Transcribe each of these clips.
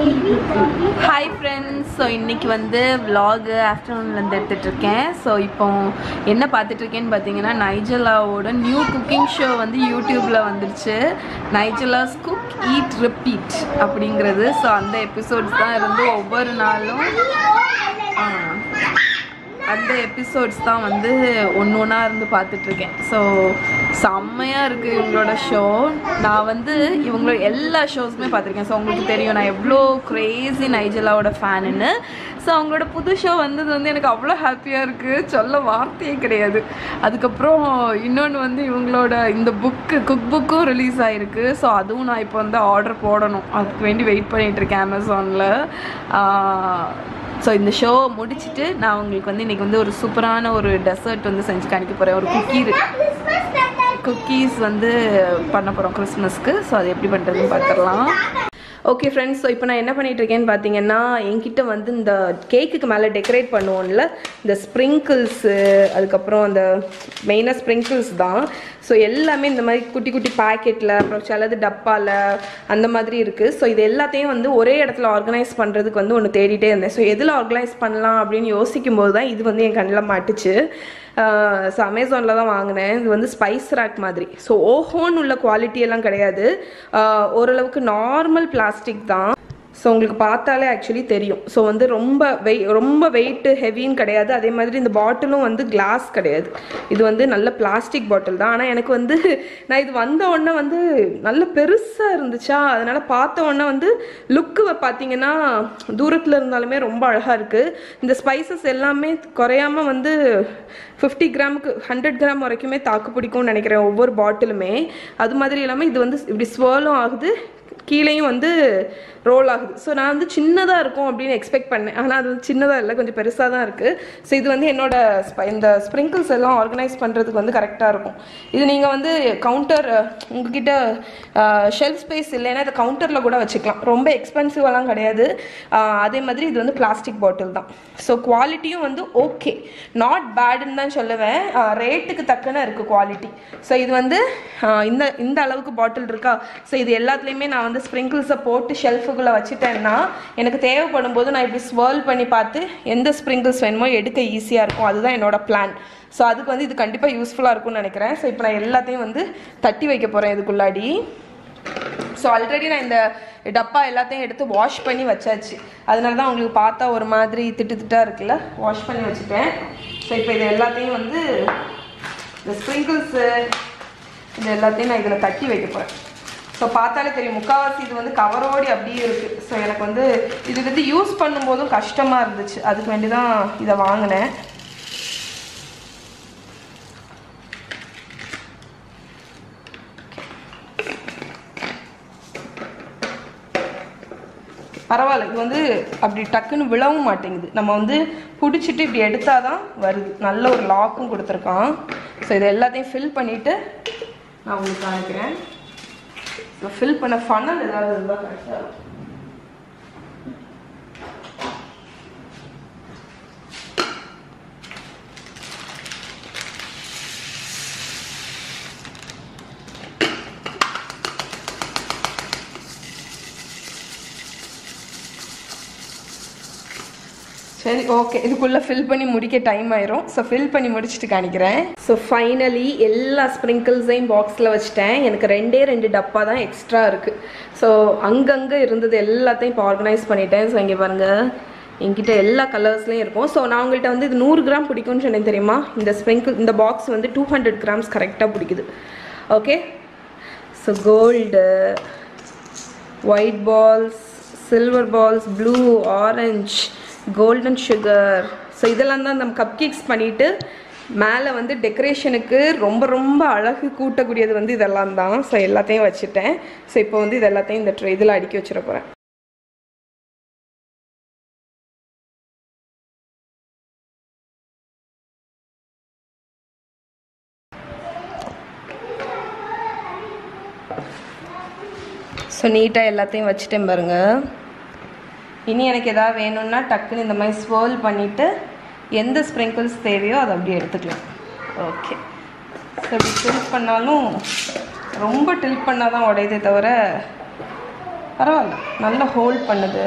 hi friends so இன்னைக்கு வந்து vlog ஆஃப்டர்நூன்லேருந்து எடுத்துகிட்டு இருக்கேன் ஸோ இப்போ என்ன பார்த்துட்டு இருக்கேன்னு பார்த்தீங்கன்னா நைஜலாவோட நியூ குக்கிங் ஷோ வந்து யூடியூப்பில் வந்துருச்சு நைஜலாஸ் குக் ஈட் ரிப்பீட் அப்படிங்கிறது ஸோ அந்த எபிசோட்ஸ் தான் இருந்து ஒவ்வொரு நாளும் ஆ, அந்த எபிசோட்ஸ் தான் வந்து ஒன்று ஒன்றா இருந்து பார்த்துட்ருக்கேன் ஸோ செம்மையாக இருக்குது இவங்களோட ஷோ நான் வந்து இவங்களோட எல்லா ஷோஸுமே பார்த்துருக்கேன் ஸோ உங்களுக்கு தெரியும் நான் எவ்வளோ க்ரேசி நைஜலாவோட ஃபேனுன்னு ஸோ அவங்களோட புது ஷோ வந்தது வந்து எனக்கு அவ்வளோ ஹாப்பியாக இருக்குது சொல்ல வார்த்தையே கிடையாது அதுக்கப்புறம் இன்னொன்று வந்து இவங்களோட இந்த புக்கு குக் புக்கும் ரிலீஸ் ஆகிருக்கு ஸோ அதுவும் நான் இப்போ வந்து ஆர்டர் போடணும் அதுக்கு வேண்டி வெயிட் பண்ணிகிட்ருக்கேன் அமேசானில் ஸோ இந்த ஷோ முடிச்சுட்டு நான் உங்களுக்கு வந்து இன்றைக்கி வந்து ஒரு சூப்பரான ஒரு டெசர்ட் வந்து செஞ்சு காணிக்க போகிறேன் ஒரு குக்கீ குக்கீஸ் வந்து பண்ண போகிறோம் கிறிஸ்மஸ்க்கு ஸோ அது எப்படி பண்ணுறதுன்னு பார்த்துடலாம் ஓகே ஃப்ரெண்ட்ஸ் ஸோ இப்போ நான் என்ன பண்ணிட்டு இருக்கேன்னு பார்த்தீங்கன்னா என்கிட்ட வந்து இந்த கேக்குக்கு மேலே டெக்கரேட் பண்ணுவோம்ல இந்த ஸ்ப்ரிங்கிள்ஸு அதுக்கப்புறம் அந்த மெயினாக ஸ்ப்ரிங்கிள்ஸ் தான் ஸோ எல்லாமே இந்த மாதிரி குட்டி குட்டி பாக்கெட்டில் அப்புறம் சிலது டப்பாவில் அந்த மாதிரி இருக்குது ஸோ இது எல்லாத்தையும் வந்து ஒரே இடத்துல ஆர்கனைஸ் பண்ணுறதுக்கு வந்து ஒன்று தேடிட்டே இருந்தேன் ஸோ எதில் ஆர்கனைஸ் பண்ணலாம் அப்படின்னு யோசிக்கும் போது தான் இது வந்து என் கண்ணில் மாட்டுச்சு ஸோ அமேசானில் தான் வாங்கினேன் இது வந்து ஸ்பைஸ் ரேக் மாதிரி ஸோ ஓஹோன்னு உள்ள குவாலிட்டி எல்லாம் கிடையாது ஆஹ் ஓரளவுக்கு நார்மல் பிளாஸ்டிக் தான் ஸோ உங்களுக்கு பார்த்தாலே ஆக்சுவலி தெரியும் ஸோ வந்து ரொம்ப வெய் ரொம்ப வெயிட்டு ஹெவின்னு கிடையாது அதே மாதிரி இந்த பாட்டிலும் வந்து கிளாஸ் கிடையாது இது வந்து நல்ல பிளாஸ்டிக் பாட்டில் தான் ஆனால் எனக்கு வந்து நான் இது வந்த உடனே வந்து நல்ல பெருசாக இருந்துச்சா அதனால் பார்த்த உடனே வந்து லுக்கு பார்த்தீங்கன்னா தூரத்தில் இருந்தாலுமே ரொம்ப அழகாக இருக்குது இந்த ஸ்பைசஸ் எல்லாமே குறையாம வந்து ஃபிஃப்டி கிராமுக்கு ஹண்ட்ரட் கிராம் வரைக்குமே தாக்கு பிடிக்கும்னு நினைக்கிறேன் ஒவ்வொரு பாட்டிலுமே அது மாதிரி இல்லாமல் இது வந்து இப்படி ஸ்வேலும் ஆகுது கீழேயும் வந்து ரோல் ஆகுது ஸோ நான் வந்து சின்னதாக இருக்கும் அப்படின்னு எக்ஸ்பெக்ட் பண்ணேன் ஆனால் அது வந்து சின்னதாக இல்லை கொஞ்சம் பெருசாக தான் இருக்குது ஸோ இது வந்து என்னோட sp- இந்த ஸ்ப்ரிங்கிள்ஸ் எல்லாம் ஆர்கனைஸ் பண்ணுறதுக்கு வந்து கரெக்டாக இருக்கும் இது நீங்கள் வந்து கவுண்டர் உங்ககிட்ட ஷெல்ஃப் ஸ்பேஸ் இல்லைன்னா இதை கவுண்டரில் கூட வச்சுக்கலாம் ரொம்ப எக்ஸ்பென்சிவெல்லாம் கிடையாது ஆஹ் அதே மாதிரி இது வந்து பிளாஸ்டிக் பாட்டில் தான் ஸோ குவாலிட்டியும் வந்து ஓகே நாட் பேடுன்னு தான் சொல்லுவேன் ரேட்டுக்கு தக்கன இருக்குது குவாலிட்டி ஸோ இது வந்து ஆஹ் இந்த இந்த அளவுக்கு பாட்டில் இருக்கா ஸோ இது எல்லாத்துலேயுமே நான் வந்து ஸ்ப்ரிங்கிள்ஸை போட்டு ஷெல்ஃபுக்குள்ளே வச்சுட்டேன்னா எனக்கு தேவைப்படும் போது நான் இப்படி ஸ்வேர்ல் பண்ணி பார்த்து எந்த ஸ்ப்ரிங்கிள்ஸ் வேணுமோ எடுக்க ஈஸியாக இருக்கும் அதுதான் என்னோட பிளான் ஸோ அதுக்கு வந்து இது கண்டிப்பாக யூஸ்ஃபுல்லாக இருக்கும்னு நினைக்கிறேன் ஸோ இப்போ நான் எல்லாத்தையும் வந்து தட்டி வைக்க போகிறேன் இதுக்குள்ளாடி ஸோ ஆல்ரெடி நான் இந்த டப்பா எல்லாத்தையும் எடுத்து வாஷ் பண்ணி வச்சாச்சு அதனால தான் உங்களுக்கு பார்த்தா ஒரு மாதிரி திட்டு திட்டா இருக்குல்ல வாஷ் பண்ணி வச்சுட்டேன் ஸோ இப்போ இது எல்லாத்தையும் வந்து இந்த ஸ்ப்ரிங்கிள்ஸு இது எல்லாத்தையும் நான் இதில் தட்டி வைக்க போகிறேன் ஸோ பார்த்தாலே தெரியும் முக்கால்வாசி இது வந்து கவரோடி அப்படியே இருக்குது ஸோ எனக்கு வந்து இது வந்து யூஸ் பண்ணும்போதும் கஷ்டமாக இருந்துச்சு அதுக்கு வேண்டி தான் இதை வாங்கினேன் பரவாயில்ல இது வந்து அப்படி டக்குன்னு விழவும் மாட்டேங்குது நம்ம வந்து பிடிச்சிட்டு இப்படி எடுத்தால் தான் வருது நல்ல ஒரு லாக்கும் கொடுத்துருக்கான் ஸோ இது எல்லாத்தையும் ஃபில் பண்ணிவிட்டு நான் உங்களுக்கு காமிக்கிறேன் ஸோ ஃபில் பண்ண ஃபனல் ஏதாவது இருந்தால் கரெக்டாக இருக்கும் சரி ஓகே இதுக்குள்ளே ஃபில் பண்ணி முடிக்க டைம் ஆயிரும் ஸோ ஃபில் பண்ணி முடிச்சுட்டு காணிக்கிறேன் ஸோ ஃபைனலி எல்லா ஸ்ப்ரிங்கிள்ஸையும் பாக்ஸில் வச்சுட்டேன் எனக்கு ரெண்டே ரெண்டு டப்பா தான் எக்ஸ்ட்ரா இருக்குது ஸோ அங்கங்கே இருந்தது எல்லாத்தையும் இப்போ ஆர்கனைஸ் பண்ணிட்டேன் ஸோ இங்கே பாருங்கள் என்கிட்ட எல்லா கலர்ஸ்லேயும் இருக்கும் ஸோ நான் உங்கள்கிட்ட வந்து இது நூறு கிராம் பிடிக்கும்னு சொன்னேன் தெரியுமா இந்த ஸ்ப்ரிங்கிள் இந்த பாக்ஸ் வந்து டூ ஹண்ட்ரட் கிராம்ஸ் கரெக்டாக பிடிக்குது okay so gold white balls silver balls blue orange golden sugar so இதெல்லாம் தான் நம்ம கப் கேக்ஸ் பண்ணிவிட்டு மேலே வந்து டெக்கரேஷனுக்கு ரொம்ப ரொம்ப அழகு கூட்டக்கூடியது வந்து இதெல்லாம் தான் ஸோ எல்லாத்தையும் வச்சுட்டேன் ஸோ இப்போ வந்து இது எல்லாத்தையும் இந்த ட்ரே இதில் அடுக்கி வச்சிட போகிறேன் ஸோ நீட்டாக எல்லாத்தையும் வச்சுட்டேன் பாருங்க இனி எனக்கு எதாவது வேணும்னா டக்குன்னு இந்த மாதிரி ஸ்வேர்ல் பண்ணிவிட்டு எந்த ஸ்ப்ரிங்கிள்ஸ் தேவையோ அதை அப்படியே எடுத்துக்கலாம் ஓகே ஸோ இப்படி டில்ட் பண்ணாலும் ரொம்ப டில்ட் பண்ணால் தான் உடையதே தவிர பரவாயில்ல நல்லா ஹோல்ட் பண்ணுது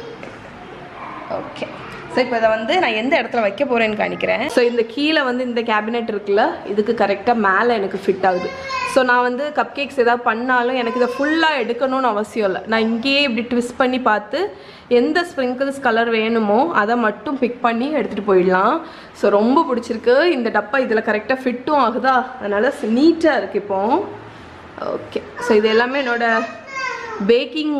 ஓகே ஸோ இப்போ இதை வந்து நான் எந்த இடத்துல வைக்க போகிறேன்னு காணிக்கிறேன் ஸோ இந்த கீழே வந்து இந்த கேபினெட் இருக்குல்ல இதுக்கு கரெக்டாக மேலே எனக்கு ஃபிட் ஆகுது ஸோ நான் வந்து கப் கேக்ஸ் ஏதாவது பண்ணாலும் எனக்கு இதை ஃபுல்லாக எடுக்கணும்னு அவசியம் இல்லை நான் இங்கேயே இப்படி ட்விஸ்ட் பண்ணி பார்த்து எந்த ஸ்ப்ரிங்கிள்ஸ் கலர் வேணுமோ அதை மட்டும் பிக் பண்ணி எடுத்துகிட்டு போயிடலாம் ஸோ ரொம்ப பிடிச்சிருக்கு இந்த டப்பா இதில் கரெக்டாக ஃபிட்டும் ஆகுதா அதனால் நீட்டாக இருக்குது இப்போ ஓகே ஸோ இது எல்லாமே என்னோட பேக்கிங்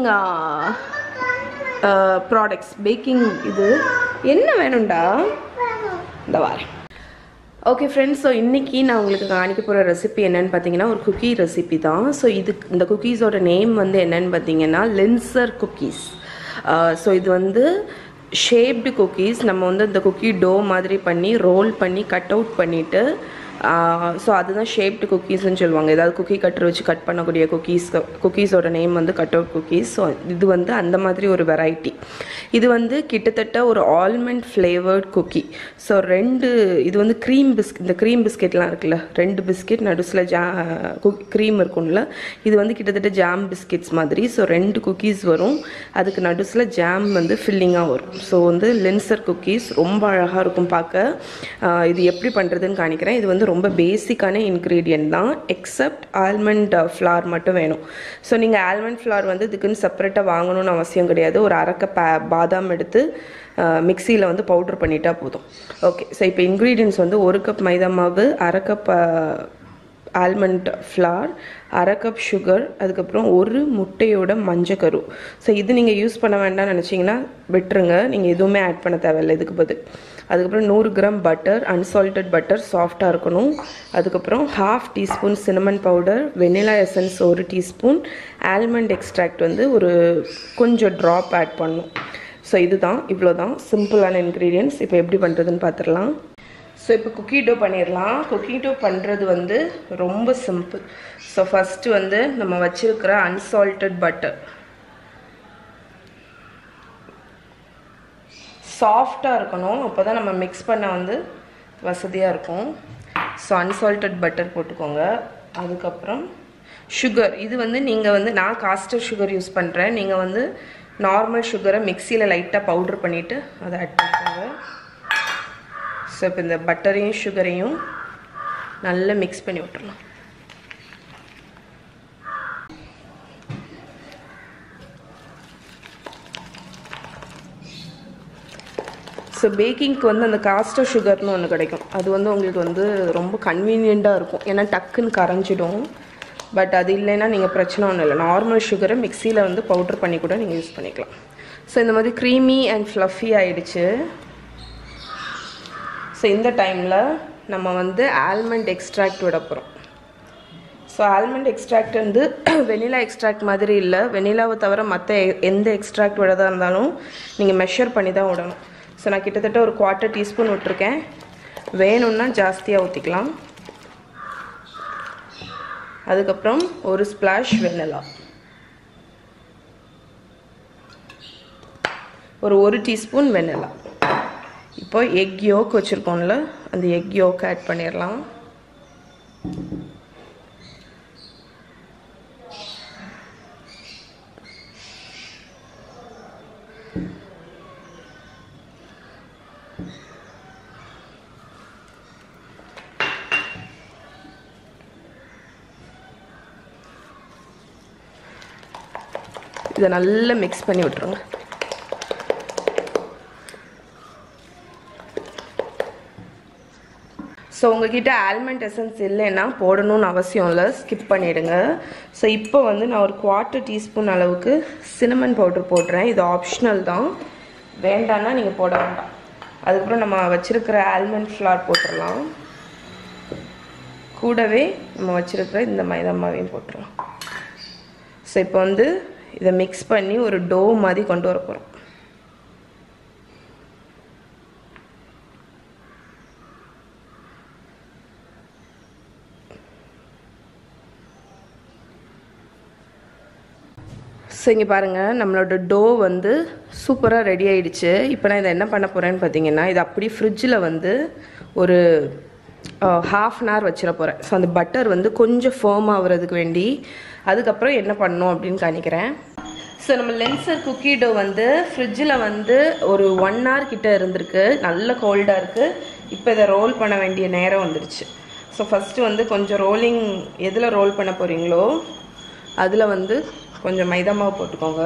ப்ராடக்ட்ஸ் பேக்கிங் இது என்ன வேணும்டா இந்த வாரேன் ஓகே ஃப்ரெண்ட்ஸ் ஸோ இன்றைக்கி நான் உங்களுக்கு காணிக்க போகிற ரெசிபி என்னன்னு பார்த்தீங்கன்னா ஒரு குக்கி ரெசிபி தான் ஸோ இது இந்த குக்கீஸோட நேம் வந்து என்னன்னு பார்த்தீங்கன்னா லென்சர் குக்கீஸ் ஸோ இது வந்து ஷேப்டு குக்கீஸ் நம்ம வந்து இந்த குக்கி டோ மாதிரி பண்ணி ரோல் பண்ணி கட் அவுட் பண்ணிவிட்டு ஸோ அதுதான் ஷேப்டு குக்கீஸ்னு சொல்லுவாங்க ஏதாவது குக்கி கட்டர் வச்சு கட் பண்ணக்கூடிய குக்கீஸ் குக்கீஸோட நேம் வந்து கட் அவுட் குக்கீஸ் ஸோ இது வந்து அந்த மாதிரி ஒரு வெரைட்டி இது வந்து கிட்டத்தட்ட ஒரு ஆல்மண்ட் ஃப்ளேவர்ட் குக்கி ஸோ ரெண்டு இது வந்து க்ரீம் பிஸ்க் இந்த க்ரீம் பிஸ்கெட்லாம் இருக்குல்ல ரெண்டு பிஸ்கெட் நடுஸில் ஜா க்ரீம் இருக்கும்ல இது வந்து கிட்டத்தட்ட ஜாம் பிஸ்கெட்ஸ் மாதிரி ஸோ ரெண்டு குக்கீஸ் வரும் அதுக்கு நடுஸில் ஜாம் வந்து ஃபில்லிங்காக வரும் ஸோ வந்து லென்சர் குக்கீஸ் ரொம்ப அழகாக இருக்கும் பார்க்க ஆஹ் இது எப்படி பண்ணுறதுன்னு காணிக்கிறேன் இது வந்து ரொம்ப பேசிக்கான இன்க்ரீடியன்ட் தான் எக்ஸப்ட் ஆல்மண்ட் ஃப்ளார் மட்டும் வேணும் ஸோ நீங்கள் ஆல்மண்ட் ஃப்ளார் வந்து இதுக்குன்னு செப்பரேட்டாக வாங்கணும்னு அவசியம் கிடையாது ஒரு அரைக்க பே பாதாம் எடுத்து மிக்சியில் வந்து பவுட்ரு பண்ணிட்டா போதும் ஓகே ஸோ இப்போ இன்க்ரீடியன்ஸ் வந்து ஒரு கப் மைதா மாவு அரை கப் ஆல்மண்ட் ஃப்ளார் அரை கப் சுகர் அதுக்கப்புறம் ஒரு முட்டையோட மஞ்சக்கரு ஸோ இது நீங்கள் யூஸ் பண்ண வேண்டாம்னு நினச்சிங்கன்னா விட்டுருங்க நீங்கள் எதுவுமே ஆட் பண்ண தேவையில்லை இதுக்கு பதில் அதுக்கப்புறம் நூறு கிராம் பட்டர் அன்சால்டட் பட்டர் சாஃப்டாக இருக்கணும் அதுக்கப்புறம் half teaspoon cinnamon powder vanilla essence ஒரு டீஸ்பூன் ஆல்மண்ட் எக்ஸ்ட்ராக்ட் வந்து ஒரு கொஞ்சம் ட்ராப் ஆட் பண்ணணும் ஸோ இதுதான் இவ்வளோ தான் சிம்பிளான இன்க்ரீடியன்ஸ் இப்போ எப்படி பண்ணுறதுன்னு பார்த்துடலாம் ஸோ இப்போ குக்கி டோ பண்ணிடலாம் குக்கி டோ பண்ணுறது வந்து ரொம்ப சிம்பிள் ஸோ ஃபஸ்ட்டு வந்து நம்ம வச்சிருக்கிற அன்சால்டட் பட்டர் சாஃப்டாக இருக்கணும் அப்போ தான் நம்ம மிக்ஸ் பண்ண வந்து வசதியாக இருக்கும் ஸோ அன்சால்டட் பட்டர் போட்டுக்கோங்க அதுக்கப்புறம் சுகர் இது வந்து நீங்கள் வந்து நான் காஸ்டர் சுகர் யூஸ் பண்ணுறேன் நீங்கள் வந்து நார்மல் சுகரை மிக்சியில் லைட்டாக பவுட்ரு பண்ணிவிட்டு அதை ஆட் பண்ணிக்கோங்க ஸோ இப்போ இந்த பட்டரையும் சுகரையும் நல்லா மிக்ஸ் பண்ணி விட்டுறலாம் ஸோ பேக்கிங்க்கு வந்து அந்த காஸ்டர் சுகர்னு ஒன்று கிடைக்கும் அது வந்து உங்களுக்கு வந்து ரொம்ப கன்வீனியண்ட்டாக இருக்கும் ஏன்னா டக்குன்னு கரைஞ்சிடும் பட் அது இல்லைன்னா நீங்கள் பிரச்சனை ஒன்றும் இல்லை நார்மல் சுகரை மிக்சியில் வந்து பவுட்ரு பண்ணி கூட நீங்கள் யூஸ் பண்ணிக்கலாம் ஸோ இந்த மாதிரி க்ரீமி அண்ட் ஃப்ளஃபி ஆயிடுச்சு ஸோ இந்த டைமில் நம்ம வந்து ஆல்மண்ட் எக்ஸ்ட்ராக்ட் விட போகிறோம் ஸோ ஆல்மண்ட் எக்ஸ்ட்ராக்ட் வந்து வெனிலா எக்ஸ்ட்ராக்ட் மாதிரி இல்லை வெனிலாவை தவிர மற்ற எந்த எக்ஸ்ட்ராக்ட் விடதா இருந்தாலும் நீங்கள் மெஷர் பண்ணி தான் விடணும் ஸோ நான் கிட்டத்தட்ட ஒரு குவார்ட்டர் டீஸ்பூன் விட்டுருக்கேன் வேணும்னா ஜாஸ்தியாக ஊற்றிக்கலாம் அதுக்கப்புறம் ஒரு ஸ்ப்ளாஷ் வெனிலா ஒரு ஒரு டீஸ்பூன் வெனிலா இப்போ எக் யோக் வச்சுருக்கோம்ல அந்த எக் யோக் ஆட் பண்ணிடலாம் இதை நல்லா மிக்ஸ் பண்ணி விட்டுருங்க ஸோ உங்ககிட்ட ஆல்மண்ட் எசன்ஸ் இல்லைன்னா போடணும்னு அவசியம் இல்லை ஸ்கிப் பண்ணிவிடுங்க ஸோ இப்போ வந்து நான் ஒரு குவார்ட்டர் டீஸ்பூன் அளவுக்கு சினமன் பவுடர் போடுறேன் இது ஆப்ஷனல் தான் வேண்டான்னா நீங்கள் போட வேண்டாம் அதுக்கப்புறம் நம்ம வச்சுருக்கிற ஆல்மண்ட் ஃப்ளார் போட்டுடலாம் கூடவே நம்ம வச்சுருக்கிற இந்த மைதா மாவையும் போட்டுடலாம் ஸோ இப்போ வந்து இதை மிக்ஸ் பண்ணி ஒரு டோ மாதிரி கொண்டு வர போகிறோம் ஸோ இங்கே பாருங்கள் நம்மளோட டோ வந்து சூப்பராக ரெடி ஆயிடுச்சு இப்போ நான் இதை என்ன பண்ண போகிறேன்னு பார்த்தீங்கன்னா இது அப்படியே ஃப்ரிட்ஜில் வந்து ஒரு ஹாஃப் அன் ஹவர் வச்சிட போகிறேன் ஸோ அந்த பட்டர் வந்து கொஞ்சம் ஃபேர்ம் ஆகுறதுக்கு வேண்டி அதுக்கப்புறம் என்ன பண்ணணும் அப்படின்னு காணிக்கிறேன் ஸோ நம்ம லென்சர் குக்கி டோ வந்து ஃப்ரிட்ஜில் வந்து ஒரு ஒன் hour கிட்ட இருந்திருக்கு நல்ல கோல்டாக இருக்குது இப்போ இதை ரோல் பண்ண வேண்டிய நேரம் வந்துடுச்சு ஸோ ஃபஸ்ட்டு வந்து கொஞ்சம் ரோலிங் எதில் ரோல் பண்ண போகிறீங்களோ அதில் வந்து கொஞ்சம் மைதா மாவு போட்டுக்கோங்க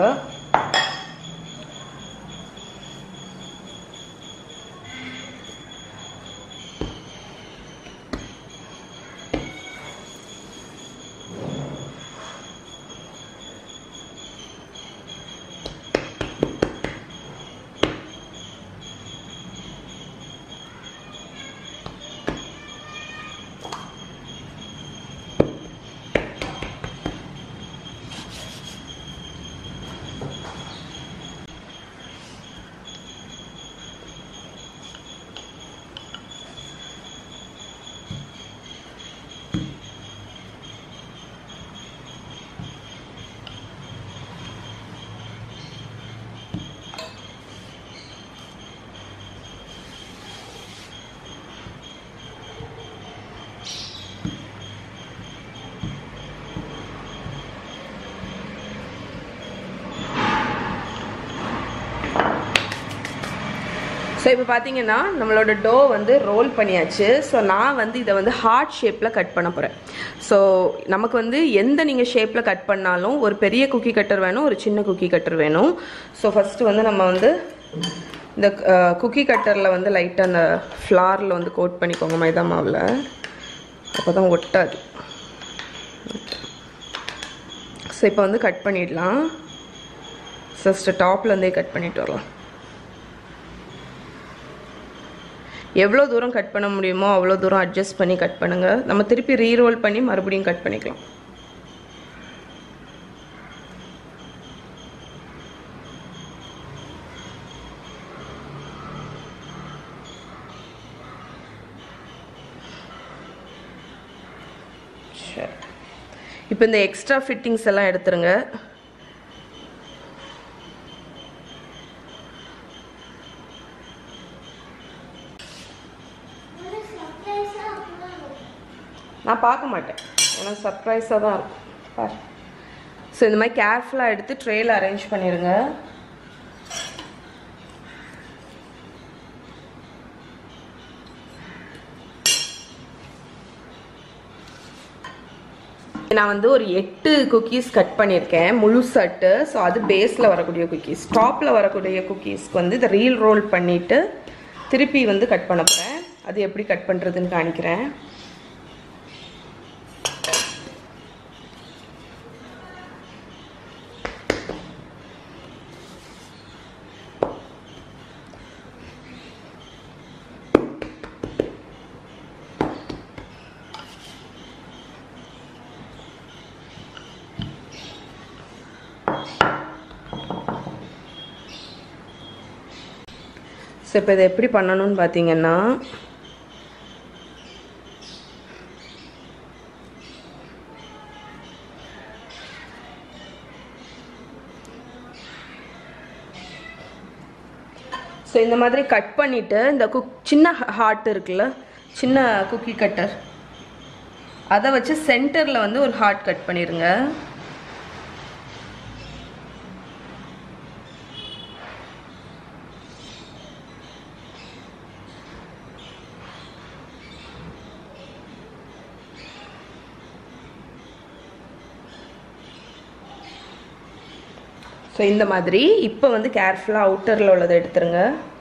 ஸோ இப்போ பார்த்தீங்கன்னா நம்மளோட டோ வந்து ரோல் பண்ணியாச்சு ஸோ நான் வந்து இதை வந்து ஹார்ட் ஷேப்பில் கட் பண்ண போகிறேன் ஸோ நமக்கு வந்து எந்த நீங்கள் ஷேப்பில் கட் பண்ணாலும் ஒரு பெரிய குக்கி கட்டர் வேணும் ஒரு சின்ன குக்கி கட்டர் வேணும் ஸோ ஃபஸ்ட்டு வந்து நம்ம வந்து இந்த குக்கி கட்டரில் வந்து லைட்டாக அந்த ஃப்ளாரில் வந்து கோட் பண்ணிக்கோங்க மைதா மாவில் அப்போ தான் ஒட்டாது ஸோ இப்போ வந்து கட் பண்ணிடலாம் ஃபஸ்ட்டு டாப்லேருந்தே கட் பண்ணிட்டு வரலாம் எவ்வளோ தூரம் கட் பண்ண முடியுமோ அவ்வளோ தூரம் அட்ஜஸ்ட் பண்ணி கட் பண்ணுங்கள் நம்ம திருப்பி ரீரோல் பண்ணி மறுபடியும் கட் பண்ணிக்கலாம் சரி இப்போ இந்த எக்ஸ்ட்ரா ஃபிட்டிங்ஸ் எல்லாம் எடுத்துருங்க நான் பார்க்க மாட்டேன் எனக்கு சர்ப்ரைஸாக தான் இருக்கும் பாரு ஸோ இந்த மாதிரி கேர்ஃபுல்லாக எடுத்து ட்ரேயில் அரேஞ்ச் பண்ணிடுங்க நான் வந்து ஒரு எட்டு குக்கீஸ் கட் பண்ணியிருக்கேன் முழு சட்டு ஸோ அது பேஸில் வரக்கூடிய குக்கீஸ் டாப்பில் வரக்கூடிய குக்கீஸ்க்கு வந்து இதை ரீல் ரோல் பண்ணிவிட்டு திருப்பி வந்து கட் பண்ண போகிறேன் அது எப்படி கட் பண்ணுறதுன்னு காணிக்கிறேன் ஸோ இப்போ இதை எப்படி பண்ணணும்னு பார்த்தீங்கன்னா ஸோ இந்த மாதிரி கட் பண்ணிவிட்டு இந்த குக் சின்ன ஹார்ட் இருக்குல்ல சின்ன குக்கி கட்டர் அதை வச்சு சென்டரில் வந்து ஒரு ஹார்ட் கட் பண்ணிடுங்க ஸோ இந்த மாதிரி இப்போ வந்து கேர்ஃபுல்லாக அவுட்டரில் உள்ளதை எடுத்துருங்க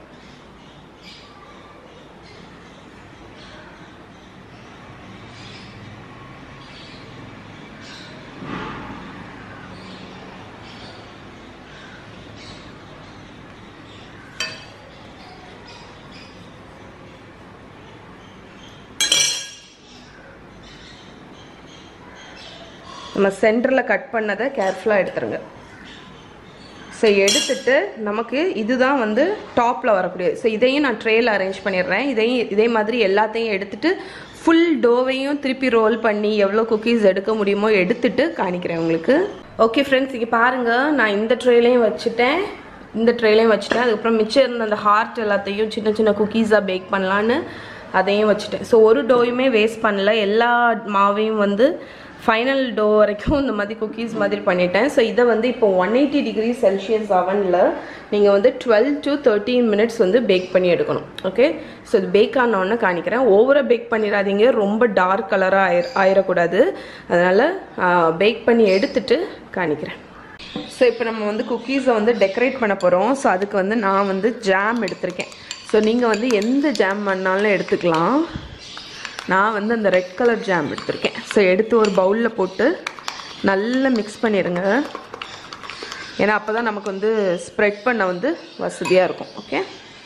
நம்ம சென்டரில் கட் பண்ணதை கேர்ஃபுல்லாக எடுத்துருங்க ஸோ எடுத்துட்டு நமக்கு இதுதான் வந்து டாப்பில் வரக்கூடிய ஸோ இதையும் நான் ட்ரேயில் அரேஞ்ச் பண்ணிடுறேன் இதையும் இதே மாதிரி எல்லாத்தையும் எடுத்துட்டு ஃபுல் டோவையும் திருப்பி ரோல் பண்ணி எவ்வளோ குக்கீஸ் எடுக்க முடியுமோ எடுத்துட்டு காணிக்கிறேன் உங்களுக்கு ஓகே ஃப்ரெண்ட்ஸ் இங்கே பாருங்கள் நான் இந்த ட்ரேலையும் வச்சுட்டேன் இந்த ட்ரேலையும் வச்சுட்டேன் அதுக்கப்புறம் மிச்சம் இருந்த அந்த ஹார்ட் எல்லாத்தையும் சின்ன சின்ன குக்கீஸாக பேக் பண்ணலான்னு அதையும் வச்சுட்டேன் ஸோ ஒரு டோயுமே வேஸ்ட் பண்ணல எல்லா மாவையும் வந்து ஃபைனல் டோ வரைக்கும் இந்த மாதிரி குக்கீஸ் மாதிரி பண்ணிட்டேன் ஸோ இதை வந்து இப்போ ஒன் எயிட்டி டிகிரி செல்சியஸ் அவனில் நீங்கள் வந்து டுவெல் டு தேர்ட்டீன் மினிட்ஸ் வந்து பேக் பண்ணி எடுக்கணும் ஓகே ஸோ இது பேக் ஆனோன்னு காணிக்கிறேன் ஓவராக பேக் பண்ணிடாதீங்க ரொம்ப டார்க் கலராக ஆயிர ஆயிடக்கூடாது அதனால் பேக் பண்ணி எடுத்துட்டு காணிக்கிறேன் ஸோ இப்போ நம்ம வந்து குக்கீஸை வந்து டெக்கரேட் பண்ண போகிறோம் ஸோ அதுக்கு வந்து நான் வந்து ஜாம் எடுத்திருக்கேன் ஸோ நீங்கள் வந்து எந்த ஜாம் வேணாலும் எடுத்துக்கலாம் நான் வந்து அந்த ரெட் கலர் ஜாம் எடுத்திருக்கேன் ஸோ எடுத்து ஒரு பவுலில் போட்டு நல்லா மிக்ஸ் பண்ணிடுங்க ஏன்னா அப்போ தான் நமக்கு வந்து ஸ்ப்ரெட் பண்ண வந்து வசதியாக இருக்கும் ஓகே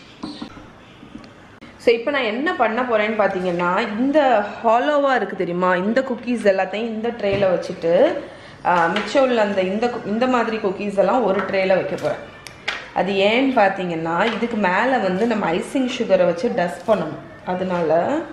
ஸோ இப்போ நான் என்ன பண்ண போகிறேன்னு பார்த்தீங்கன்னா இந்த ஹாலோவாக இருக்குது தெரியுமா இந்த குக்கீஸ் எல்லாத்தையும் இந்த ட்ரேயில் வச்சுட்டு மிச்சம் உள்ள அந்த இந்த இந்த மாதிரி குக்கீஸ் எல்லாம் ஒரு ட்ரேயில் வைக்க போகிறேன் அது ஏன்னு பார்த்தீங்கன்னா இதுக்கு மேலே வந்து நம்ம ஐசிங் சுகரை வச்சு டஸ்ட் பண்ணணும் அதனால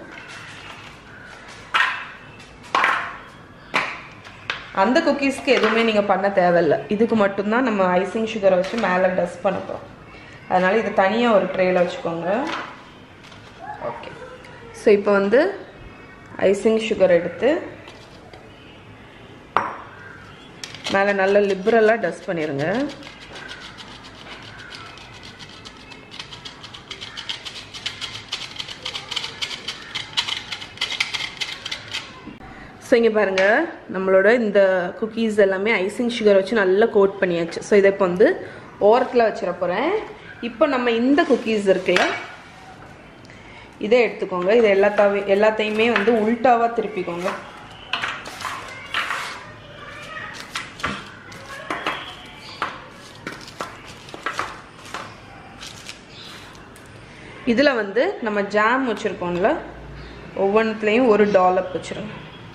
அந்த குக்கீஸ்க்கு எதுவுமே நீங்கள் பண்ண தேவையில்ல இதுக்கு மட்டும்தான் நம்ம ஐசிங் சுகரை வச்சு மேலே டஸ்ட் பண்ண போகிறோம் அதனால் இது தனியாக ஒரு ட்ரேயில் வச்சுக்கோங்க ஓகே ஸோ இப்போ வந்து ஐசிங் சுகர் எடுத்து மேலே நல்ல லிபரலாக டஸ்ட் பண்ணிடுங்க ஸோ இங்கே பாருங்கள் நம்மளோட இந்த குக்கீஸ் எல்லாமே ஐசிங் சுகர் வச்சு நல்லா கோட் பண்ணியாச்சு ஸோ இதை இப்போ வந்து ஓரத்தில் வச்சிட போகிறேன் இப்போ நம்ம இந்த குக்கீஸ் இருக்குல்ல இதை எடுத்துக்கோங்க இது எல்லாத்தாவே எல்லாத்தையுமே வந்து உல்ட்டாவாக திருப்பிக்கோங்க இதில் வந்து நம்ம ஜாம் வச்சுருக்கோம்ல ஒவ்வொன்றுத்துலேயும் ஒரு டாலப் வச்சுருங்க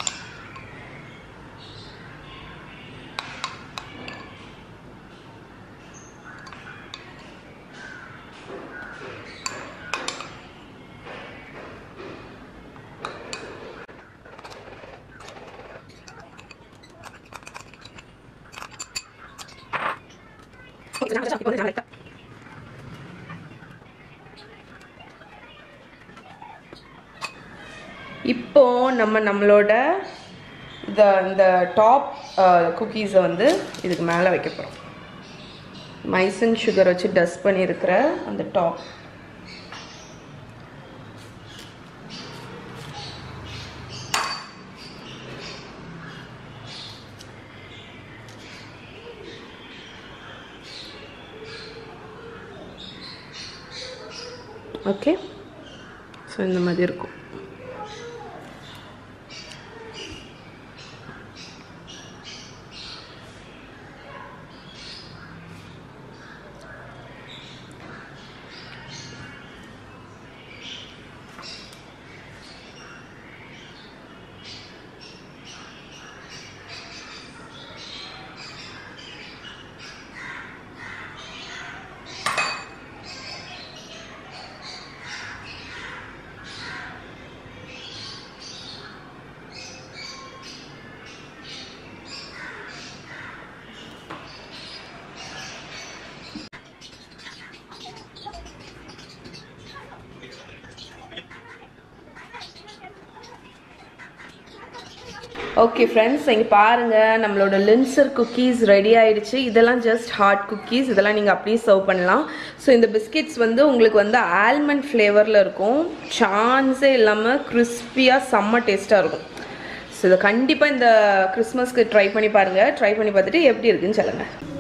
இப்போ நம்ம நம்மளோட இந்த இந்த டாப் குக்கீஸை வந்து இதுக்கு மேலே வைக்க போகிறோம் மைசன் சுகர் வச்சு டஸ்ட் பண்ணியிருக்கிற அந்த டாப் ஓகே ஸோ இந்த மாதிரி இருக்கும் ஓகே ஃப்ரெண்ட்ஸ் இங்கே பாருங்கள் நம்மளோட லின்சர் குக்கீஸ் ரெடி ஆயிடுச்சு இதெல்லாம் ஜஸ்ட் ஹாட் குக்கீஸ் இதெல்லாம் நீங்கள் அப்படியே சர்வ் பண்ணலாம் ஸோ இந்த பிஸ்கெட்ஸ் வந்து உங்களுக்கு வந்து ஆல்மண்ட் ஃப்ளேவரில் இருக்கும் சான்ஸே இல்லாமல் கிறிஸ்பியாக செம்ம டேஸ்ட்டாக இருக்கும் ஸோ இதை கண்டிப்பாக இந்த கிறிஸ்மஸ்க்கு ட்ரை பண்ணி பாருங்கள் ட்ரை பண்ணி பார்த்துட்டு எப்படி இருக்குன்னு சொல்லுங்கள்